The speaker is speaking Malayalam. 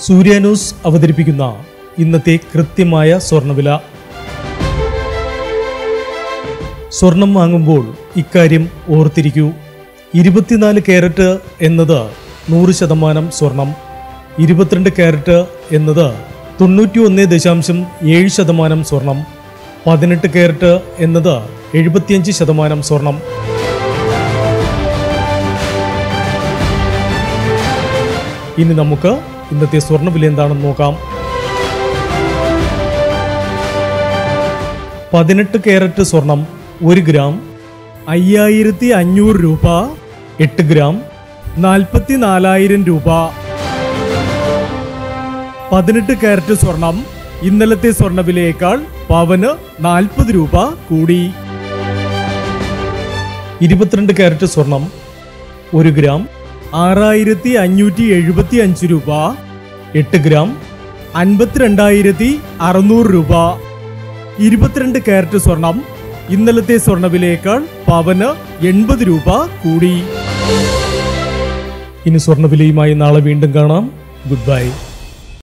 സൂര്യ ന്യൂസ് അവതരിപ്പിക്കുന്ന ഇന്നത്തെ കൃത്യമായ സ്വർണ്ണവില സ്വർണം വാങ്ങുമ്പോൾ ഇക്കാര്യം ഓർത്തിരിക്കൂ ഇരുപത്തിനാല് ക്യാരറ്റ് എന്നത് നൂറ് ശതമാനം സ്വർണം ഇരുപത്തിരണ്ട് ക്യാരറ്റ് എന്നത് തൊണ്ണൂറ്റി ഒന്ന് ദശാംശം ഏഴ് ശതമാനം സ്വർണം പതിനെട്ട് ക്യാരറ്റ് എന്നത് എഴുപത്തിയഞ്ച് ശതമാനം സ്വർണം ഇനി നമുക്ക് ഇന്നത്തെ സ്വർണ്ണവില എന്താണെന്ന് നോക്കാം പതിനെട്ട് ക്യാരറ്റ് സ്വർണം ഒരു ഗ്രാം അയ്യായിരത്തി അഞ്ഞൂറ് രൂപ എട്ട് ഗ്രാം നാൽപ്പത്തി നാലായിരം രൂപ പതിനെട്ട് ക്യാരറ്റ് സ്വർണം ഇന്നലത്തെ സ്വർണ്ണവിലയേക്കാൾ പവന് നാൽപ്പത് രൂപ കൂടി ഇരുപത്തിരണ്ട് ക്യാരറ്റ് സ്വർണം ഒരു ഗ്രാം ആറായിരത്തി അഞ്ഞൂറ്റി എഴുപത്തി അഞ്ച് രൂപ എട്ട് ഗ്രാം അൻപത്തിരണ്ടായിരത്തി അറുന്നൂറ് രൂപ ഇരുപത്തിരണ്ട് ക്യാരറ്റ് സ്വർണം ഇന്നലത്തെ സ്വർണ്ണവിലയേക്കാൾ പവന് എൺപത് രൂപ കൂടി ഇനി സ്വർണ്ണവിലയുമായി നാളെ വീണ്ടും കാണാം ഗുഡ് ബൈ